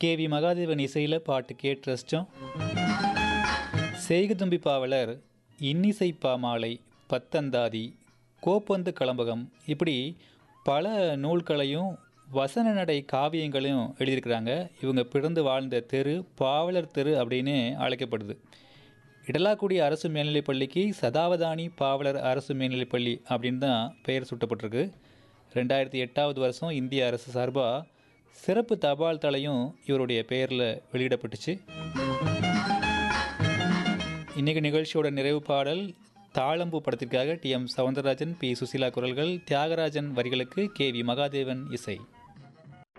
K V Mahadevan இசையில் பாட்டு கேட்டு ரசித்தோம் செய்குதும்பி பாவலர் இன்னிசை பாமாலை பத்தந்தாதி கோப்பந்து களம்பகம் இப்படி பல நூல்களையும் வசன நடை காவியங்களையும் எழுதியிருக்கிறாங்க இவங்க பிறந்து வாழ்ந்த தெரு பாவலர் தெரு அப்படின்னு அழைக்கப்படுது இடலாக்குடி அரசு மேல்நிலைப் பள்ளிக்கு சதாவதானி பாவலர் அரசு மேல்நிலைப் பள்ளி அப்படின்னு தான் பெயர் சூட்டப்பட்டிருக்கு ரெண்டாயிரத்தி எட்டாவது வருஷம் இந்திய அரசு சார்பாக சிறப்பு தபால் தலையும் இவருடைய பெயரில் வெளியிடப்பட்டுச்சு இன்றைக்கி நிகழ்ச்சியோட நிறைவு பாடல் தாளம்பூ படத்திற்காக T M Soundararajan P Susheela குரல்கள் தியாகராஜன் வரிகளுக்கு கே வி மகாதேவன் இசை